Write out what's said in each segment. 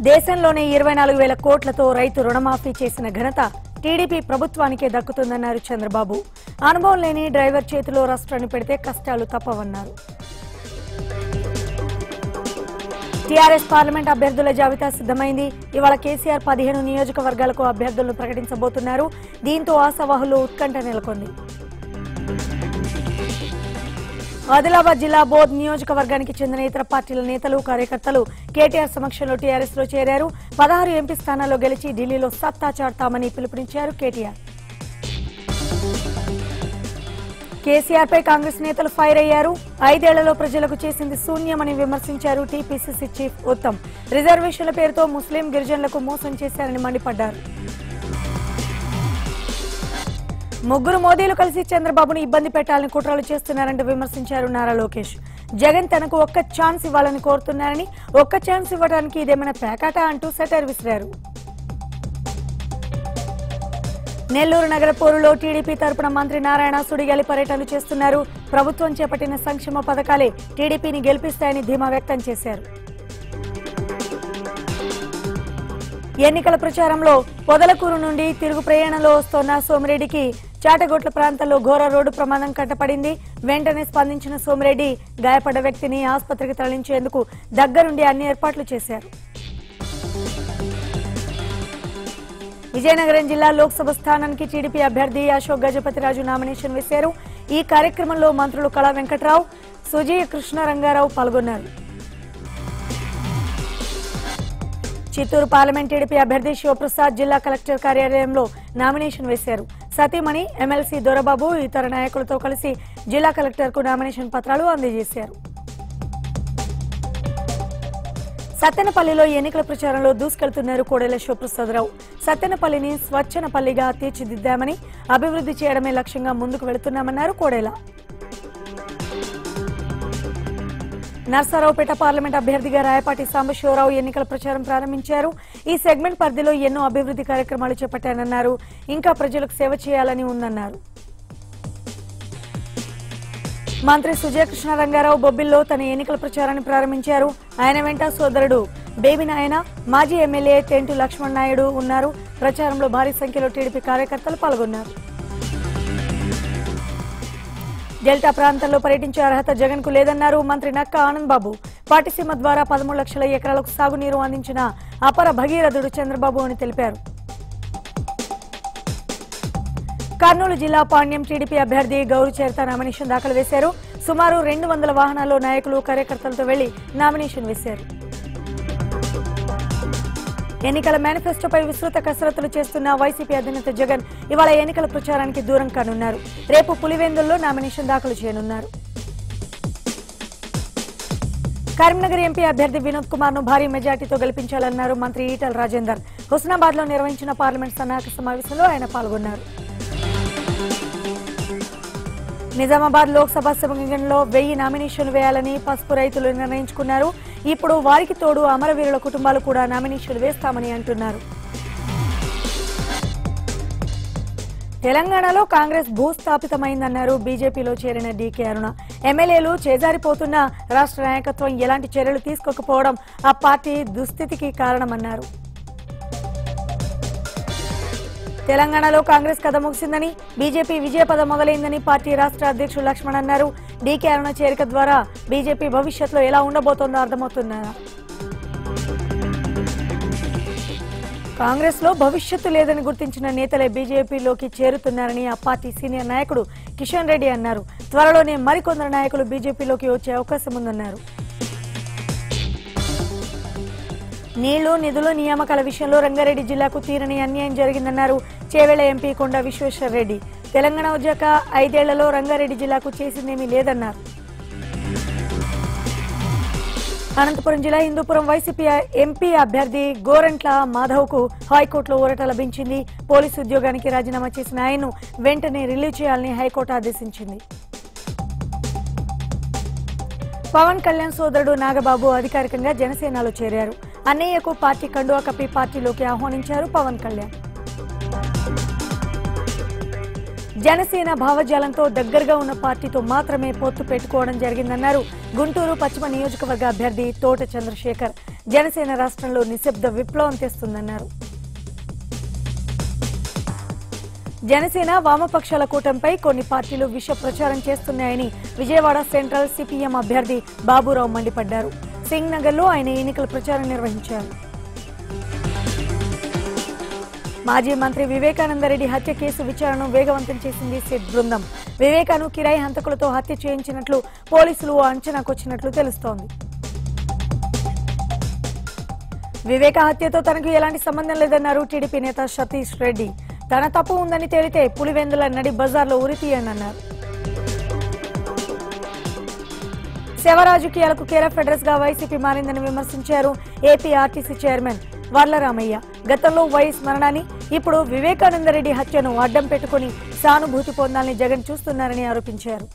దేశంలోనే ఇరవై నాలుగు వేల కోట్లతో రైతు రుణమాఫీ చేసిన ఘనత టీడీపీ ప్రభుత్వానికే దక్కుతుందన్నారు చంద్రబాబు అనుభవం లేని డ్రైవర్ చేతిలో రాష్ట్రాన్ని పెడితే కష్టాలు తప్పవన్నారు టీఆర్ఎస్ పార్లమెంట్ అభ్యర్థుల జాబితా సిద్ధమైంది ఇవాళ కేసీఆర్ పదిహేను నియోజకవర్గాలకు అభ్యర్థులను ప్రకటించబోతున్నారు దీంతో ఆశావాహులు ఉత్కంఠ నెలకొంది ఆదిలాబాద్ జిల్లా బోధ్ నియోజకవర్గానికి చెందిన ఇతర పార్టీల నేతలు కార్యకర్తలు కేటీఆర్ సమక్షంలో టీఆర్ఎస్ లో చేరారు పదహారు ఎంపీ స్థానాల్లో గెలిచి ఢిల్లీలో సత్తా చాడతామని పిలుపునిచ్చారు కేటీఆర్ కేసీఆర్ పై కాంగ్రెస్ నేతలు ఫైర్ అయ్యారు ఐదేళ్లలో ప్రజలకు చేసింది శూన్యమని విమర్శించారు టీపీసీసీ చీఫ్ ఉత్తమ్ రిజర్వేషన్ల పేరుతో ముస్లిం గిరిజనులకు మోసం చేశారని మండిపడ్డారు ముగ్గురు మోదీలు కలిసి చంద్రబాబును ఇబ్బంది పెట్టాలని కుట్రలు చేస్తున్నారంటూ విమర్శించారు నారా లోకేష్ జగన్ తనకు ఒక్క ఛాన్స్ ఇవ్వాలని కోరుతున్నారని ఒక్క ఛాన్స్ ఇవ్వడానికి ఇదేమైనా పేకాట అంటూ సెటర్ విసిరారు నెల్లూరు నగర పోరులో టీడీపీ తరపున మంత్రి నారాయణ సుడిగాలి పర్యటన చేస్తున్నారు ప్రభుత్వం చేపట్టిన సంక్షేమ పథకాలే టీడీపీని గెలిపిస్తాయని ధీమా వ్యక్తం చేశారు ఎన్నికల ప్రచారంలో పొదలకూరు నుండి తిరుగు ప్రయాణంలో వస్తోన్న సోమిరెడ్డికి చాటగొట్ల ప్రాంతంలో ఘోర రోడ్డు ప్రమాదం కంటపడింది వెంటనే స్పందించిన సోమిరెడ్డి గాయపడ్డ వ్యక్తిని ఆసుపత్రికి తరలించేందుకు దగ్గరుండి అన్ని ఏర్పాట్లు చేశారు విజయనగరం జిల్లా లోక్సభ స్థానానికి టీడీపీ అభ్యర్థి అశోక్ గజపతిరాజు నామినేషన్ వేశారు ఈ కార్యక్రమంలో మంత్రులు కళా వెంకట్రావు సుజయ కృష్ణరంగారావు పాల్గొన్నారు చిత్తూరు పార్లమెంట్ టీడీపీ అభ్యర్థి శివప్రసాద్ జిల్లా కలెక్టర్ కార్యాలయంలో నామినేషన్ వేశారు సతీమణి ఎమ్మెల్సీ దొరబాబు ఇతర నాయకులతో కలిసి జిల్లా కలెక్టర్కు నామినేషన్ పత్రాలు అందజేశారు సత్తెనపల్లిలో ఎన్నికల ప్రచారంలో దూసుకెళ్తున్నారు కోడెల శివప్రసాదరావు సత్తెనపల్లిని స్వచ్ఛనపల్లిగా తీర్చిదిద్దామని అభివృద్ధి చేయడమే లక్ష్యంగా ముందుకు వెళుతున్నామన్నారు కోడెల నర్సారావుపేట పార్లమెంట్ అభ్యర్థిగా రాయపాటి సాంబశివరావు ఎన్నికల ప్రచారం ప్రారంభించారు ఈ సెగ్మెంట్ పరిధిలో ఎన్నో అభివృద్ధి కార్యక్రమాలు చేపట్టానన్నారు ఇంకా ప్రజలకు సేవ చేయాలని ఉందన్నారు మంత్రి సుజయ కృష్ణరంగారావు బొబ్బిల్లో తన ఎన్నికల ప్రచారాన్ని ప్రారంభించారు ఆయన వెంట సోదరుడు బేబీ నాయన మాజీ ఎమ్మెల్యే టెంటు లక్ష్మణ్ నాయుడు ఉన్నారు ప్రచారంలో భారీ సంఖ్యలో టీడీపీ కార్యకర్తలు పాల్గొన్నారు డెల్టా ప్రాంతంలో పర్యటించే అర్హత జగన్ కు లేదన్నారు మంత్రి నక్క ఆనంద్ బాబు పాటిసీమ ద్వారా పదమూడు లక్షల ఎకరాలకు సాగునీరు అందించిన అపర భగీరథుడు చంద్రబాబు అని తెలిపారు కర్నూలు జిల్లా పాణ్యం టీడీపీ అభ్యర్థి గౌరు చేరిత నామినేషన్ దాఖలు వేశారు సుమారు రెండు వందల వాహనాల్లో నాయకులు కార్యకర్తలతో వెళ్లి నామినేషన్ వేశారు ఎన్నికల మేనిఫెస్టోపై విస్తృత కసరత్తులు చేస్తున్న వైసీపీ అధినేత జగన్ ఇవాళ ఎన్నికల ప్రచారానికి దూరం కానున్నారు రేపు పులివెందుల్లో నామినేషన్ దాఖలు చేయనున్నారు కరీంనగర్ ఎంపీ అభ్యర్థి వినోద్ కుమార్ ను భారీ మెజార్టీతో గెలిపించాలన్నారు మంత్రి ఈటల రాజేందర్ హుస్నాబాద్ లో నిర్వహించిన పార్లమెంట్ సన్నాహక సమావేశంలో ఆయన పాల్గొన్నారు నిజామాబాద్ లోక్సభ సమయంలో వెయ్యి నామినేషన్లు వేయాలని పసుపు రైతులు నిర్ణయించుకున్నారు ఇప్పుడు వారికి తోడు అమరవీరుల కుటుంబాలు కూడా నామినేషన్లు వేస్తామని అంటున్నారు తెలంగాణలో కాంగ్రెస్ భూస్థాపితమైందన్నారు బీజేపీలో చేరిన డీకే అరుణ ఎమ్మెల్యేలు చేజారిపోతున్న రాష్ట్ర నాయకత్వం ఎలాంటి చర్యలు తీసుకోకపోవడం ఆ పార్టీ దుస్థితికి కారణమన్నారు తెలంగాణలో కాంగ్రెస్ కథ ముగిసిందని బీజేపీ విజయపద మొదలైందని పార్టీ రాష్ట్ర అధ్యక్షుడు లక్ష్మణ్ అన్నారు డీకే అరుణ చేరిక ద్వారా బీజేపీ భవిష్యత్తులో ఎలా ఉండబోతోందో అర్థమవుతున్నారు కాంగ్రెస్ లో భవిష్యత్తు లేదని గుర్తించిన నేతలే బీజేపీలోకి చేరుతున్నారని ఆ పార్టీ సీనియర్ నాయకుడు కిషన్ రెడ్డి అన్నారు త్వరలోనే మరికొందరు నాయకులు బీజేపీలోకి వచ్చే అవకాశం ఉందన్నారు నీళ్లు నిధులు నియామకాల విషయంలో రంగారెడ్డి జిల్లాకు తీరని అన్యాయం జరిగిందన్నారు చేవెళ్ల ఎంపీ కొండ విశ్వేశ్వర్ రెడ్డి తెలంగాణ వచ్చాక ఐదేళ్లలో రంగారెడ్డి జిల్లాకు చేసిందేమీ లేదన్నారు అనంతపురం జిల్లా హిందూపురం వైసీపీ ఎంపీ అభ్యర్థి గోరంట్ల మాధవ్ కు హైకోర్టులో ఊరట లభించింది పోలీసు ఉద్యోగానికి రాజీనామా చేసిన ఆయన్ను వెంటనే రిలీవ్ చేయాలని హైకోర్టు ఆదేశించింది పవన్ కళ్యాణ్ సోదరుడు నాగబాబు అధికారికంగా జనసేనలో చేరారు అన్నయ్యకు పార్టీ కండువా కప్పి పార్టీలోకి ఆహ్వానించారు పవన్ కళ్యాణ్ జనసేన భావజాలంతో దగ్గరగా ఉన్న పార్టీతో మాత్రమే పొత్తు పెట్టుకోవడం జరిగిందన్నారు గుంటూరు పశ్చిమ నియోజకవర్గ అభ్యర్థి తోట చంద్రశేఖర్ జనసేన రాష్ట్రంలో నిశ్శబ్ద విప్లవం తెస్తుందన్నారు జనసేన వామపక్షాల కూటమిపై కొన్ని పార్టీలు విష ప్రచారం చేస్తున్నాయని విజయవాడ సెంట్రల్ సిపిఎం అభ్యర్థి బాబురావు మండిపడ్డారు సింగ్ నగర్ లో ఆయన ఎన్నికల ప్రచారం నిర్వహించారు మాజీ మంత్రి వివేకానందరెడ్డి హత్య కేసు విచారణను వేగవంతం చేసింది సిట్ బృందం వివేకాను కిరాయి హంతకులతో హత్య చేయించినట్లు పోలీసులు ఓ అంచనాకొచ్చినట్లు తెలుస్తోంది వివేక హత్యతో తనకు ఎలాంటి సంబంధం లేదన్నారు టీడీపీ నేత సతీష్ రెడ్డి తన తప్పు ఉందని తేలితే పులివెందుల నడి బజార్లో ఉరితీయండి అన్నారు శివరాజకీయాలకు కేరఫ్ అడ్రస్ గా వైసీపీ మారిందని విమర్శించారు ఏపీ ఆర్టీసీ చైర్మన్ వర్లరామయ్య గతంలో వైఎస్ మరణాన్ని ఇప్పుడు వివేకానందరెడ్డి హత్యను అడ్డం పెట్టుకుని సానుభూతి పొందాలని జగన్ చూస్తున్నారని ఆరోపించారు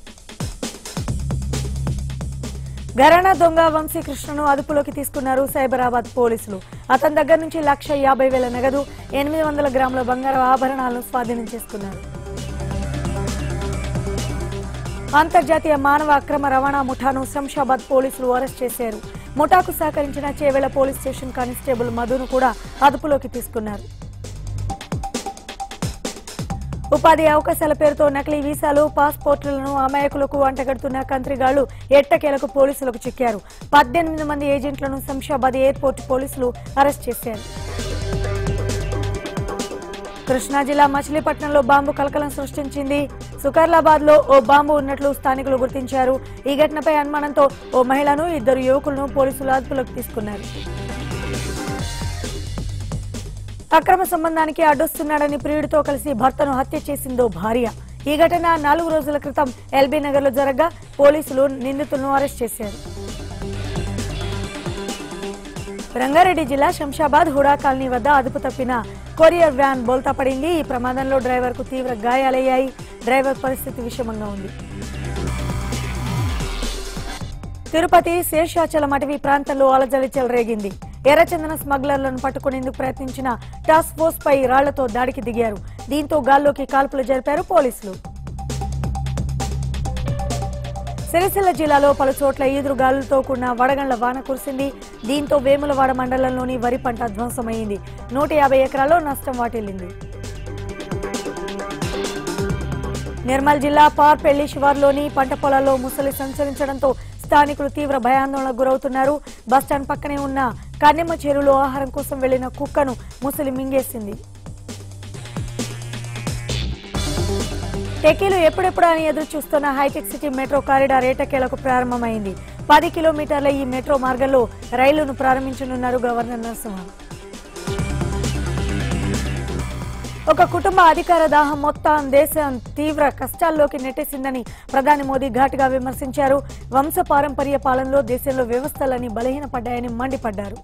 ఘరానా దొంగ వంశీకృష్ణను అదుపులోకి తీసుకున్నారు సైబరాబాద్ పోలీసులు అతని దగ్గర నుంచి లక్ష యాభై వేల నగదు ఎనిమిది వందల గ్రాముల బంగారు ఆభరణాలను స్వాధీనం చేసుకున్నారు అంతర్జాతీయ మానవ అక్రమ రవాణా ముఠాను శంషాబాద్ పోలీసులు అరెస్ట్ చేశారు ముఠాకు సహకరించిన చేవెళ్ల పోలీస్ స్టేషన్ కానిస్టేబుల్ మధును కూడా అదుపులోకి తీసుకున్నారు ఉపాధి అవకాశాల పేరుతో నకిలీ వీసాలు పాస్పోర్టులను అమాయకులకు అంటగడుతున్న కంత్రిగాళ్లు ఎట్టకేలకు పోలీసులకు చిక్కారు పద్దెనిమిది మంది ఏజెంట్లను శంషాబాద్ ఎయిర్పోర్ట్ పోలీసులు అరెస్ట్ చేశారు కృష్ణా జిల్లా మచిలీపట్నంలో బాంబు కలకలం సృష్టించింది సుకర్లాబాద్ లో ఓ బాంబు ఉన్నట్లు స్థానికులు గుర్తించారు ఈ ఘటనపై అనుమానంతో ఓ మహిళను ఇద్దరు యువకులను పోలీసులు అదుపులోకి తీసుకున్నారు అక్రమ సంబంధానికి అడ్డొస్తున్నాడని ప్రియుడితో కలిసి భర్తను హత్య చేసిందో భార్య ఈ ఘటన నాలుగు రోజుల క్రితం ఎల్బీ నగర్ లో జరగగా పోలీసులు నిందితులను అరెస్ట్ చేశారు రంగారెడ్డి జిల్లా శంషాబాద్ హుడా కాలనీ వద్ద అదుపు తప్పిన కొరియర్ వ్యాన్ బోల్తా పడింది ఈ ప్రమాదంలో డ్రైవర్ కు తీవ్ర గాయాలయ్యాయి డ్రైవర్ పరిస్థితి విషమంగా ఉంది తిరుపతి శేషాచలం అటవీ ప్రాంతంలో అలజడి చెలరేగింది ఎర్రచందన స్మగ్లర్లను పట్టుకునేందుకు ప్రయత్నించిన టాస్క్ ఫోర్స్ పై రాళ్లతో దాడికి దిగారు దీంతో గాల్లోకి కాల్పులు జరిపారు పోలీసులు సిరిసిల్ల జిల్లాలో పలు చోట్ల ఈదురు గాలులతో కూడిన వడగండ్ల వాన కురిసింది దీంతో వేములవాడ మండలంలోని వరి పంట ధ్వంసమైంది నూట యాభై ఎకరాల్లో నష్టం వాటిల్లింది నిర్మల్ జిల్లా పార్పెల్లి శివార్లోని పంట పొలాల్లో ముసలి సంచరించడంతో స్థానికులు తీవ్ర భయాందోళనకు గురవుతున్నారు బస్టాండ్ పక్కనే ఉన్న కన్నెమ్మ చెరువులో ఆహారం కోసం వెళ్లిన కుక్కను ముసలి మింగేసింది టెకీలు ఎప్పుడెప్పుడు అని ఎదురు చూస్తున్న హైటెక్ సిటీ మెట్రో కారిడార్ ఏటకేలకు ప్రారంభమైంది పది కిలోమీటర్ల ఈ మెట్రో మార్గంలో రైలును ప్రారంభించనున్నారు గవర్నర్ నరసింహన్ ఒక కుటుంబ అధికార దాహం మొత్తం దేశం తీవ్ర కష్టాల్లోకి నెట్టేసిందని ప్రధాని మోదీ ఘాటుగా విమర్శించారు వంశ పారంపర్య పాలనలో దేశంలో వ్యవస్థలన్నీ బలహీనపడ్డాయని మండిపడ్డారు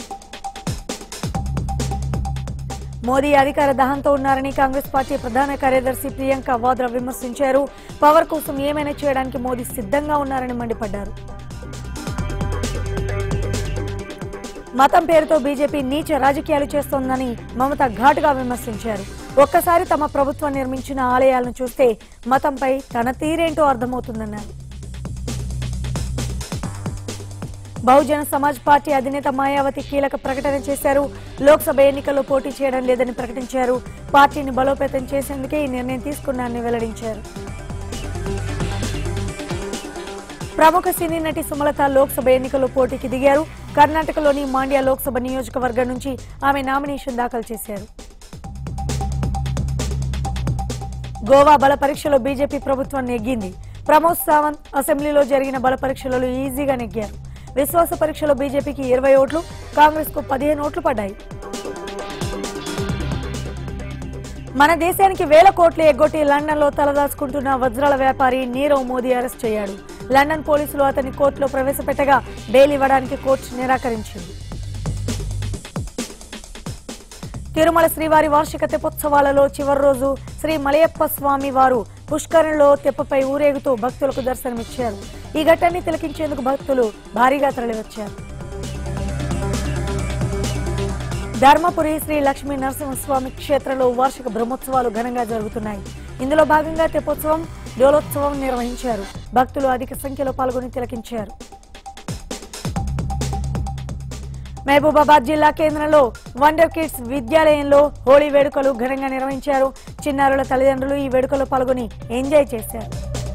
మోదీ అధికార దాహంతో ఉన్నారని కాంగ్రెస్ పార్టీ ప్రధాన కార్యదర్శి ప్రియాంక వాద్రా విమర్శించారు పవర్ కోసం ఏమైనా చేయడానికి మోదీ సిద్ధంగా ఉన్నారని మండిపడ్డారు మతం పేరుతో బీజేపీ నీచ రాజకీయాలు చేస్తోందని మమత ఘాటుగా విమర్శించారు ఒక్కసారి తమ ప్రభుత్వం నిర్మించిన ఆలయాలను చూస్తే మతంపై తన తీరేంటో అర్థమవుతుందన్నారు బహుజన సమాజ్ పార్టీ అధినేత మాయావతి కీలక ప్రకటన చేశారు లోక్సభ ఎన్నికల్లో పోటీ చేయడం లేదని ప్రకటించారు పార్టీని బలోపేతం చేసేందుకే ఈ నిర్ణయం తీసుకున్నారని వెల్లడించారు ప్రముఖ సినీ నటి సుమలత లోక్సభ ఎన్నికల్లో పోటీకి దిగారు కర్ణాటకలోని మాండ్యా లోక్సభ నియోజకవర్గం నుంచి ఆమె నామినేషన్ దాఖలు చేశారు గోవా బల పరీక్షలో బీజేపీ ప్రభుత్వం నెగ్గింది ప్రమోద్ సావంత్ అసెంబ్లీలో జరిగిన బల పరీక్షలలో ఈజీగా నెగ్గారు విశ్వాస పరీక్షలో బీజేపీకి ఇరవై ఓట్లు కాంగ్రెస్ కు పదిహేను ఓట్లు పడ్డాయి మన దేశానికి వేల కోట్లు ఎగ్గొట్టి లండన్ లో తలదాచుకుంటున్న వజ్రాల వ్యాపారి నీరవ్ మోదీ అరెస్ట్ అయ్యాడు లండన్ పోలీసులు అతన్ని కోర్టులో ప్రవేశపెట్టగా బెయిల్ ఇవ్వడానికి కోర్టు నిరాకరించింది తిరుమల శ్రీవారి వార్షిక తెప్పోత్సవాలలో చివరి రోజు శ్రీ మలయప్ప స్వామి వారు పుష్కరంలో తెప్పపై ఊరేగుతూ భక్తులకు దర్శనమిచ్చారు ఈ ఘట్టాన్ని తిలకించేందుకు భక్తులు భారీగా తరలివచ్చారు ధర్మపురి శ్రీ లక్ష్మీ నరసింహస్వామి క్షేత్రంలో వార్షిక బ్రహ్మోత్సవాలు ఘనంగా జరుగుతున్నాయి ఇందులో భాగంగా తెప్పోత్సవం డోలోత్సవం నిర్వహించారు భక్తులు అధిక సంఖ్యలో పాల్గొని తిలకించారు మహబూబాబాద్ జిల్లా కేంద్రంలో వండర్ కిడ్స్ విద్యాలయంలో హోళీ వేడుకలు ఘనంగా నిర్వహించారు చిన్నారుల తల్లిదండ్రులు ఈ వేడుకలో పాల్గొని ఎంజాయ్ చేశారు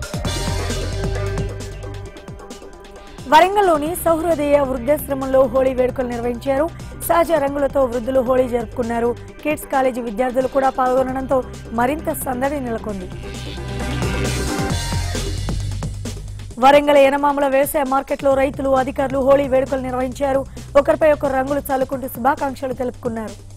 వరంగల్లోని సౌహృదయ వృద్ధాశ్రమంలో హోళీ వేడుకలు నిర్వహించారు సహజ రంగులతో వృద్ధులు హోళీ జరుపుకున్నారు కిడ్స్ కాలేజీ విద్యార్థులు కూడా పాల్గొనడంతో మరింత సందడి నెలకొంది వరంగల్ ఎనమాముల వ్యవసాయ మార్కెట్లో రైతులు అధికారులు హోళీ వేడుకలు నిర్వహించారు ఒకరిపై ఒకరు రంగులు చల్లుకుంటూ శుభాకాంక్షలు తెలుపుకున్నారు